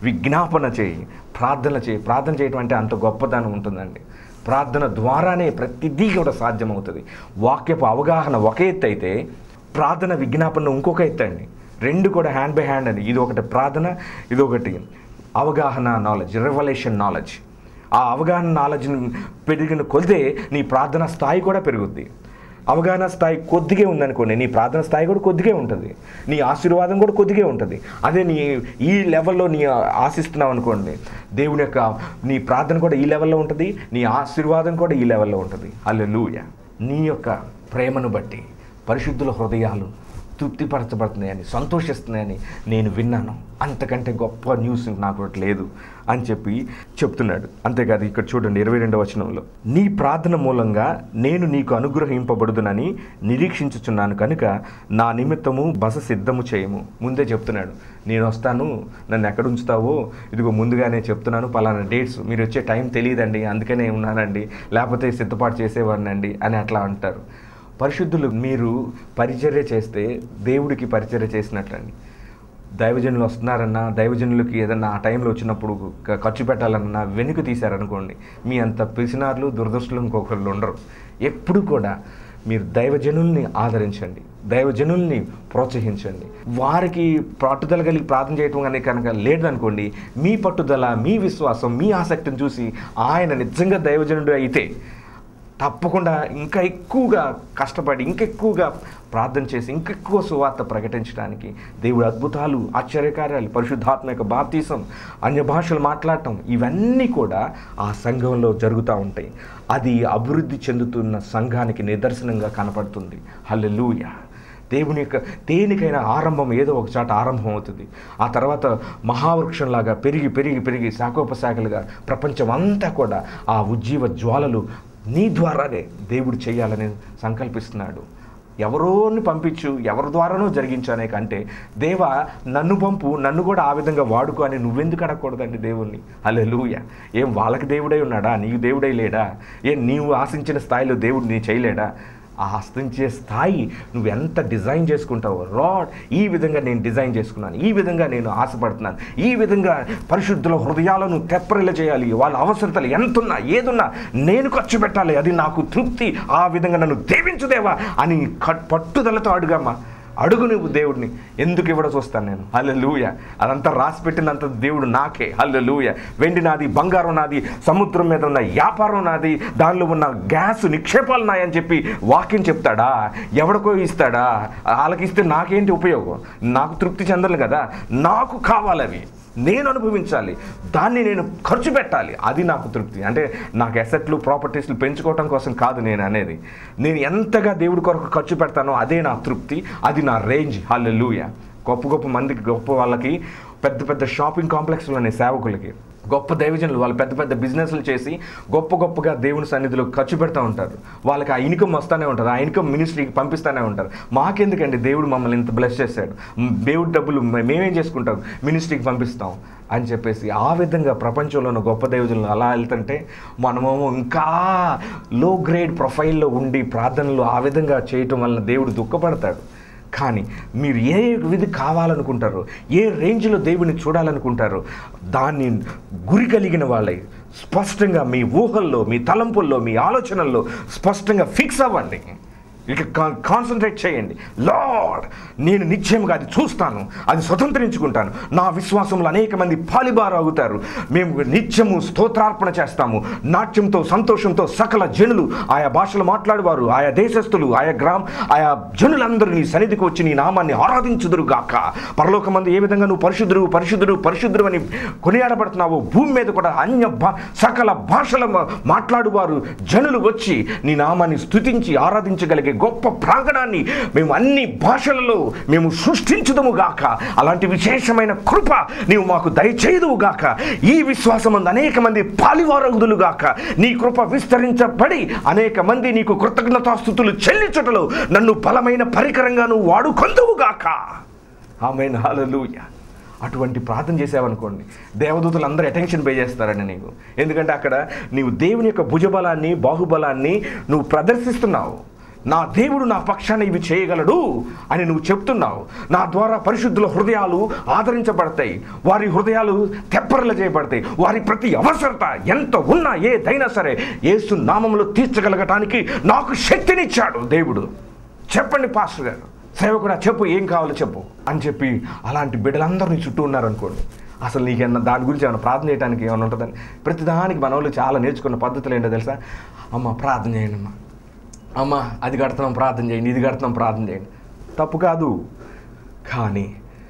విజ్ఞాపన చేయి ప్రార్థన చేయి ప్రార్థన చేయటం అంటే అంత గొప్పదనం ఉంటుందండి ప్రార్థన ద్వారానే ప్రతిదీ కూడా సాధ్యమవుతుంది వాక్యపు అవగాహన ఒక ఎత్తు అయితే ప్రార్థన విజ్ఞాపన ఇంకొక ఎత్తు అండి రెండు కూడా హ్యాండ్ బై హ్యాండ్ అండి ఇది ఒకటి ప్రార్థన ఇది ఒకటి అవగాహన నాలెడ్జ్ రెవల్యూషన్ నాలెడ్జ్ ఆ అవగాహన నాలెడ్జ్ని పెరిగిన కొలితే నీ ప్రార్థన స్థాయి కూడా పెరుగుద్ది అవగాహన స్థాయి కొద్దిగే ఉందనుకోండి నీ ప్రార్థన స్థాయి కూడా కొద్దిగే ఉంటుంది నీ ఆశీర్వాదం కూడా కొద్దిగే ఉంటుంది అదే నీ ఈ లెవెల్లో నీ ఆశిస్తున్నావు అనుకోండి దేవుని యొక్క నీ ప్రార్థన కూడా ఈ లెవెల్లో ఉంటుంది నీ ఆశీర్వాదం కూడా ఈ లెవెల్లో ఉంటుంది అల్లెలూయ నీ యొక్క ప్రేమను బట్టి పరిశుద్ధుల హృదయాలు తృప్తిపరచబడుతున్నాయని సంతోషిస్తున్నాయని నేను విన్నాను అంతకంటే గొప్ప న్యూస్ నాకు ఒకటి లేదు అని చెప్పి చెప్తున్నాడు అంతేకాదు ఇక్కడ చూడండి ఇరవై రెండవ వచనంలో నీ ప్రార్థన మూలంగా నేను నీకు అనుగ్రహింపబడుదునని నిరీక్షించుచున్నాను కనుక నా నిమిత్తము బస సిద్ధము చేయము ముందే చెప్తున్నాడు నేను వస్తాను నన్ను ఎక్కడ ఉంచుతావో ఇదిగో ముందుగానే చెప్తున్నాను పలానా డేట్స్ మీరు వచ్చే టైం తెలియదండి అందుకనే ఉన్నానండి లేకపోతే సిద్ధపాటు చేసేవాడినండి అని అట్లా అంటారు పరిశుద్ధులు మీరు పరిచర్య చేస్తే దేవుడికి పరిచర్య చేసినట్లండి దైవజనులు వస్తున్నారన్నా దైవజనులకి ఏదన్నా ఆ టైంలో వచ్చినప్పుడు ఖ- ఖర్చు పెట్టాలన్నా వెనుక తీశారనుకోండి మీ అంత పిసినార్లు దురదృష్టులు ఇంకొకళ్ళు ఉండరు ఎప్పుడు కూడా మీరు దైవజనుల్ని ఆదరించండి దైవజనుల్ని ప్రోత్సహించండి వారికి పట్టుదల కలిగి ప్రార్థన చేయటం అనేది కనుక లేదనుకోండి మీ పట్టుదల మీ విశ్వాసం మీ ఆసక్తిని చూసి ఆయన నిజంగా దైవజనుడు అయితే తప్పకుండా ఇంకా ఎక్కువగా కష్టపడి ఇంకెక్కువగా ప్రార్థన చేసి ఇంకెక్కువ సువార్త ప్రకటించడానికి దేవుడు అద్భుతాలు ఆశ్చర్యకార్యాలు పరిశుద్ధాత్మ యొక్క బాప్తీసం అన్య భాషలు మాట్లాడటం ఇవన్నీ కూడా ఆ సంఘంలో జరుగుతూ ఉంటాయి అది అభివృద్ధి చెందుతున్న సంఘానికి నిదర్శనంగా కనపడుతుంది హల్లెలూయా దేవుని యొక్క దేనికైనా ఆరంభం ఏదో ఒక చాట ఆరంభం అవుతుంది ఆ తర్వాత మహావృక్షంలాగా పెరిగి పెరిగి పెరిగి శాఖోపశాఖలుగా ప్రపంచం అంతా కూడా ఆ ఉజ్జీవ జ్వాలలు నీ ద్వారానే దేవుడు చేయాలని సంకల్పిస్తున్నాడు ఎవరోని పంపించు ఎవరి ద్వారానో జరిగించానే కంటే దేవా నన్ను పంపు నన్ను కూడా ఆ విధంగా వాడుకో అని నువ్వెందుకు అడగకూడదండి దేవుణ్ణి అలే ఏం వాళ్ళకి దేవుడై ఉన్నాడా నీకు దేవుడై లేడా ఏం నీవు ఆశించిన స్థాయిలో దేవుడు నీ చేయలేడా ఆ హస్తించే స్థాయి నువ్వు ఎంత డిజైన్ చేసుకుంటావో రాడ్ ఈ విధంగా నేను డిజైన్ చేసుకున్నాను ఈ విధంగా నేను ఆశపడుతున్నాను ఈ విధంగా పరిశుద్ధుల హృదయాలను తెప్పరిల్ల చేయాలి వాళ్ళ అవసరతలు ఎంతున్నా ఏదున్నా నేను ఖర్చు పెట్టాలి అది నాకు తృప్తి ఆ విధంగా నన్ను దేవించుదేవా అని కట్- పట్టుదలతో అడుగమ్మా అడుగు నువ్వు దేవుడిని ఎందుకు ఇవ్వడ చూస్తాను నేను హల్లెలూయ అదంతా రాసి పెట్టినంత దేవుడు నాకే హల్లెలూయ వెండి నాది బంగారం నాది సముద్రం మీద ఉన్న వ్యాపారం నాది దానిలో ఉన్న గ్యాస్ నిక్షేపాలు నాయని చెప్పి వాక్యం చెప్తాడా ఎవడికో ఇస్తాడా వాళ్ళకి ఇస్తే నాకేంటి ఉపయోగం నాకు తృప్తి చెందను కదా నాకు కావాలి అవి నేను అనుభవించాలి దాన్ని నేను ఖర్చు పెట్టాలి అది నాకు తృప్తి అంటే నాకు అసెట్లు ప్రాపర్టీస్లు పెంచుకోవటం కోసం కాదు నేను అనేది నేను ఎంతగా దేవుడి కొరకు ఖర్చు పెడతానో అదే నా తృప్తి అది నా రేంజ్ హల్లెలూయ గొప్ప గొప్ప మందికి గొప్ప వాళ్ళకి పెద్ద పెద్ద షాపింగ్ కాంప్లెక్స్లు ఉన్నాయి సేవకులకి గొప్ప దైవజనులు వాళ్ళు పెద్ద పెద్ద బిజినెస్లు చేసి గొప్ప గొప్పగా దేవుని సన్నిధిలో ఖర్చు పెడతా ఉంటారు వాళ్ళకి ఆ ఇన్కమ్ వస్తూనే ఉంటుంది ఆ ఇన్కమ్ మినిస్ట్రీకి పంపిస్తూనే ఉంటారు మాకెందుకండి దేవుడు మమ్మల్ని ఇంత బ్లెస్ చేశాడు మ్, దేవుడి డబ్బులు మే- మేమేం చేసుకుంటాం మినిస్ట్రీకి పంపిస్తాం అని చెప్పేసి ఆ విధంగా ప్రపంచంలో ఉన్న గొప్ప దైవజనులు అలా వెళ్తుంటే మనమేమో ఇంకా లో గ్రేడ్ ప్రొఫైల్లో ఉండి ప్రార్థనలు ఆ విధంగా చేయటం వలన దేవుడు దుఃఖపడతాడు కానీ మీరు ఏ విధి కావాలనుకుంటారో ఏ రేంజ్లో దేవుని చూడాలనుకుంటారో దాన్ని గురి కలిగిన వాళ్ళై స్పష్టంగా మీ ఊహల్లో మీ తలంపుల్లో మీ ఆలోచనల్లో స్పష్టంగా ఫిక్స్ అవ్వండి ఇక కాన్సన్ట్రేట్ చేయండి లార్డ్ నేను నిశ్చయంగా అది చూస్తాను అది స్వతంత్రించుకుంటాను నా విశ్వాసంలో అనేక మంది పాలిబారు అవుతారు మేము నిత్యము స్తోత్రార్పణ చేస్తాము నాట్యంతో సంతోషంతో సకల జనులు ఆయా భాషలు మాట్లాడేవారు ఆయా దేశస్థులు ఆయా గ్రామ ఆయా జనులందరూ నీ సన్నిధికి వచ్చి నీ నామాన్ని ఆరాధించుదురు గాక పరలోకమందు ఏ విధంగా నువ్వు పరిశుద్ధుడు పరిశుద్ధుడు పరిశుద్ధుడు అని కొనియాడబడుతున్నావు భూమి మీద కూడా అన్య భా సకల భాషల మా- మాట్లాడువారు జనులు వచ్చి నీ నామాన్ని స్తుతించి ఆరాధించగలిగే గొప్ప ప్రాంగణాన్ని మేము అన్ని భాషలలో మేము సృష్టించుదము గాక అలాంటి విశేషమైన కృప నీవు మాకు దయచేయుదువు గాక ఈ విశ్వాసమందు అనేక మంది పాలివారగుదులు గాక నీ కృప విస్తరించబడి అనేక మంది నీకు కృతజ్ఞతాస్థుతులు చెల్లించుటలో నన్ను బలమైన పరికరంగా నువ్వు వాడుకొందువు గాక ఆమెన్ హల్లెలూయా అటువంటి ప్రార్థన చేసావనుకోండి దేవదూతలు అందరూ అటెన్షన్ పే చేస్తారని నీకు ఎందుకంటే అక్కడ నీవు దేవుని యొక్క భుజబలాన్ని బాహుబలాన్ని నువ్వు ప్రదర్శిస్తున్నావు నా దేవుడు నా పక్షాన ఇవి చేయగలడు అని నువ్వు చెప్తున్నావు నా ద్వారా పరిశుద్ధుల హృదయాలు ఆదరించబడతాయి వారి హృదయాలు తెప్పరలు చేయబడతాయి వారి ప్రతి అవసరత ఎంత ఉన్నా ఏదైనా సరే యేసు నామంలో తీర్చగలగటానికి నాకు శక్తినిచ్చాడు దేవుడు చెప్పండి పాస్టర్ గారు సేవకుడా చెప్పు ఏం కావాలో చెప్పు అని చెప్పి అలాంటి బిడ్డలందరూ నీ చుట్టూ ఉన్నారనుకోండి అసలు నీకేమన్నా దాని గురించి ఏమైనా ప్రార్థన చేయడానికి ఏమైనా ఉంటుందని ప్రతిదానికి మన వాళ్ళు చాలా నేర్చుకున్న పద్ధతులు ఏంటో తెలుసా అమ్మ ప్రార్థన చేయండి అమ్మ అమ్మ అది కడుతున్నాం ప్రార్థన చేయండి ఇది కడుతున్నాం ప్రార్థన చేయండి తప్పు కాదు కానీ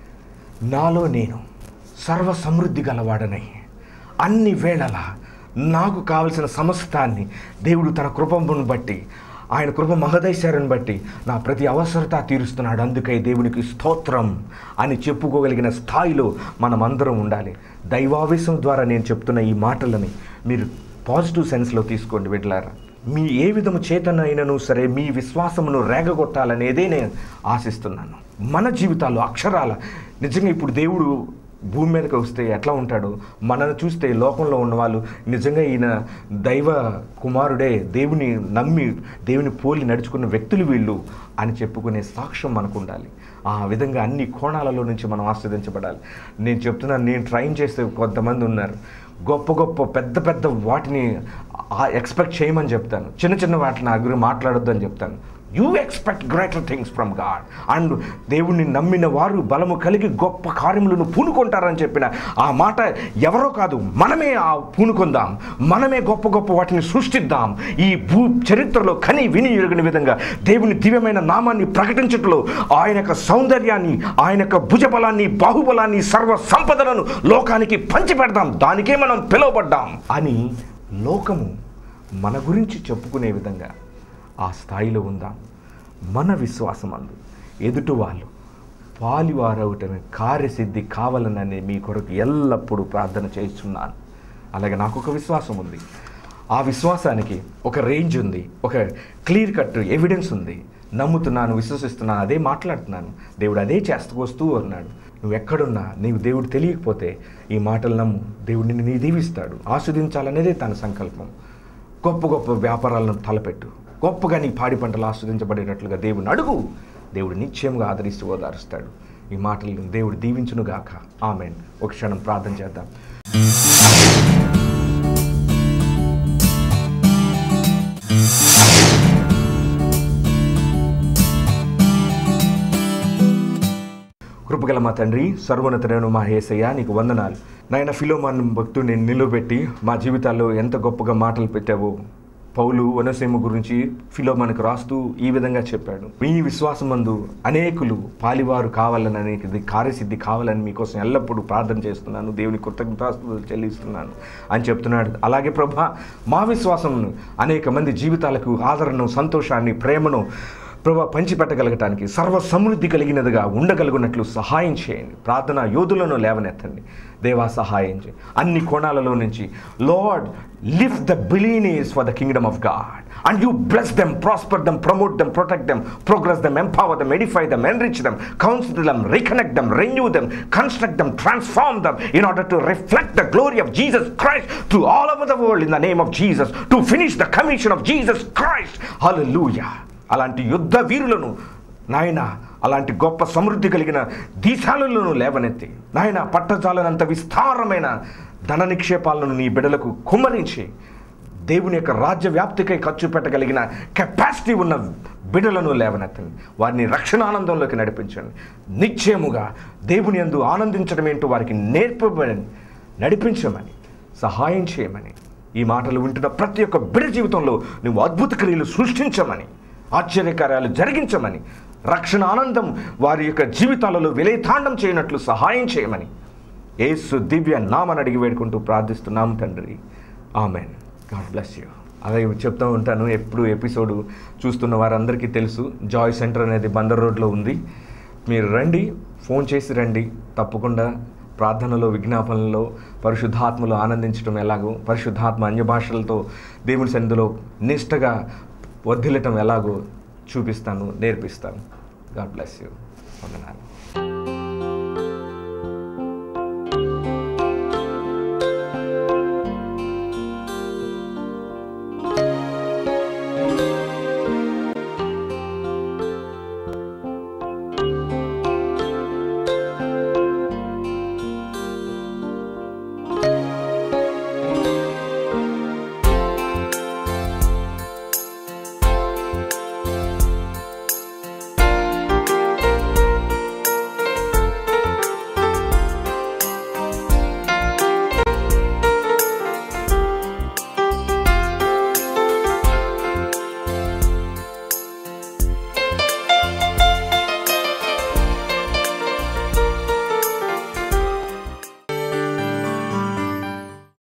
నాలో నేను సర్వ సమృద్ధి గలవాడనై అన్ని వేళలా నాకు కావలసిన సమస్తాన్ని దేవుడు తన కృపను బట్టి ఆయన కృప మహదైశ్వర్యాన్ని బట్టి నా ప్రతి అవసరత తీరుస్తున్నాడు అందుకై దేవునికి స్తోత్రం అని చెప్పుకోగలిగిన స్థాయిలో మనమందరం ఉండాలి దైవావేశం ద్వారా నేను చెప్తున్న ఈ మాటలని మీరు పాజిటివ్ సెన్స్లో తీసుకోండి బిడ్డలారా మీ ఏ విధము చేతనైనను సరే మీ విశ్వాసమును రేగగొట్టాలనేదే నేను ఆశిస్తున్నాను మన జీవితాల్లో అక్షరాల నిజంగా ఇప్పుడు దేవుడు భూమి మీదకి వస్తే ఎట్లా ఉంటాడో మనల్ని చూస్తే లోకంలో ఉన్నవాళ్ళు నిజంగా ఈయన దైవ కుమారుడే దేవుని నమ్మి దేవుని పోలి నడుచుకున్న వ్యక్తులు వీళ్ళు అని చెప్పుకునే సాక్ష్యం మనకు ఉండాలి ఆ విధంగా అన్ని కోణాలలో నుంచి మనం ఆస్వాదించబడాలి నేను చెప్తున్నాను నేను ట్రైన్ చేస్తే కొంతమంది ఉన్నారు గొప్ప గొప్ప పెద్ద పెద్ద వాటిని ఎక్స్పెక్ట్ చేయమని చెప్తాను చిన్న చిన్న వాటిని నా గురించి మాట్లాడొద్దు అని చెప్తాను you expect greater things from God and దేవుణ్ణి నమ్మిన వారు బలము కలిగి గొప్ప కార్యములను పూనుకుంటారని చెప్పిన ఆ మాట ఎవరో కాదు మనమే ఆ పూనుకుందాం మనమే గొప్ప గొప్ప వాటిని సృష్టిద్దాం ఈ భూ చరిత్రలో కని విని ఎరుగని విధంగా దేవుని దివ్యమైన నామాన్ని ప్రకటించట్లో ఆయన యొక్క సౌందర్యాన్ని ఆయన యొక్క భుజబలాన్ని బాహుబలాన్ని సర్వ సంపదలను లోకానికి పంచిపెడదాం దానికే మనం పిలువబడ్డాం అని లోకము మన గురించి చెప్పుకునే విధంగా ఆ స్థాయిలో ఉందాం మన విశ్వాసమందు ఎదుటి వాళ్ళు పాలివారవుటమే కార్యసిద్ధి కావాలనని మీ కొరకు ఎల్లప్పుడూ ప్రార్థన చేస్తున్నాను అలాగే నాకు ఒక విశ్వాసం ఉంది ఆ విశ్వాసానికి ఒక రేంజ్ ఉంది ఒక క్లియర్ కట్ ఎవిడెన్స్ ఉంది నమ్ముతున్నాను విశ్వసిస్తున్నాను అదే మాట్లాడుతున్నాను దేవుడు అదే చేస్తూ వస్తూ అన్నాడు నువ్వు ఎక్కడున్నా నీవు దేవుడు తెలియకపోతే ఈ మాటలు నమ్ము దేవుడు నిన్ను నీ దీవిస్తాడు ఆస్వాదించాలనేదే తన సంకల్పం గొప్ప గొప్ప వ్యాపారాలను తలపెట్టు గొప్పగా నీ పాడి పంటలు ఆస్వాదించబడేటట్లుగా దేవుడిని అడుగు దేవుడు నిశ్చయంగా ఆదరిస్తూ ఓదారుస్తాడు ఈ మాటలను దేవుడు దీవించునుగాక ఆమెన్ ఒక క్షణం ప్రార్థన చేద్దాం కృపగల మా తండ్రి సర్వోన్నతుడైన మా ఏసయ్య నీకు వందనాలు నాయన ఫిలోమాన్ భక్తుడిని నిలబెట్టి మా జీవితాల్లో ఎంత గొప్పగా మాటలు పెట్టావో పౌలు వనసీమ గురించి ఫిలోమానికి రాస్తూ ఈ విధంగా చెప్పాడు మీ విశ్వాసమందు అనేకులు పాలివారు కావాలని అనేది కార్యసిద్ధి కావాలని మీకోసం ఎల్లప్పుడూ ప్రార్థన చేస్తున్నాను దేవుని కృతజ్ఞతాస్తులు చెల్లిస్తున్నాను అని చెప్తున్నాడు అలాగే ప్రభా మా విశ్వాసమును అనేక మంది జీవితాలకు ఆదరణను సంతోషాన్ని ప్రేమను ప్రభా పంచిపెట్టగలగటానికి సర్వ సమృద్ధి కలిగినదిగా ఉండగలుగునట్లు సహాయం చేయండి ప్రార్థన యోధులను లేవనెత్తండి దేవా సహాయం చేయి అన్ని కోణాలలో నుంచి Lord lift the believers for the kingdom of God and you bless them prosper them promote them protect them progress them empower them edify them enrich them counsel them reconnect them renew them construct them transform them in order to reflect the glory of Jesus Christ to all over the world in the name of Jesus to finish the commission of Jesus Christ hallelujah అలాంటి యుద్ధ వీరులను నాయన అలాంటి గొప్ప సమృద్ధి కలిగిన దీశాలను లేవనెత్తి నాయన పట్టజాలనంత విస్తారమైన ధన నిక్షేపాలను నీ బిడలకు కుమ్మరించి దేవుని యొక్క రాజ్య వ్యాప్తికై ఖర్చు పెట్టగలిగిన కెపాసిటీ ఉన్న బిడలను లేవనెత్తండి వారిని రక్షణ ఆనందంలోకి నడిపించండి నిశ్చయముగా దేవుని యందు ఆనందించడం ఏంటో వారికి నేర్పబడి నడిపించమని సహాయం చేయమని ఈ మాటలు వింటున్న ప్రతి ఒక్క బిడ జీవితంలో నువ్వు అద్భుత క్రియలు సృష్టించమని ఆశ్చర్యకార్యాలు జరిగించమని రక్షణ ఆనందం వారి యొక్క జీవితాలలో విలయతాండం చేయనట్లు సహాయం చేయమని యేసు దివ్య నామని అడిగి వేడుకుంటూ ప్రార్థిస్తున్నాం తండ్రి ఆమెన్ గాడ్ బ్లెస్ యూ అదే చెప్తూ ఉంటాను ఎప్పుడు ఎపిసోడ్ చూస్తున్న వారందరికీ తెలుసు జాయ్ సెంటర్ అనేది బందర్ రోడ్లో ఉంది మీరు రండి ఫోన్ చేసి రండి తప్పకుండా ప్రార్థనలో విజ్ఞాపనలో పరిశుద్ధాత్మలో ఆనందించడం ఎలాగో పరిశుద్ధాత్మ అన్య భాషలతో దేవుని సన్నిధిలో నిష్టగా వర్ధిల్లటం ఎలాగో చూపిస్తాను నేర్పిస్తాను గాడ్ బ్లెస్ యూ వందనాలు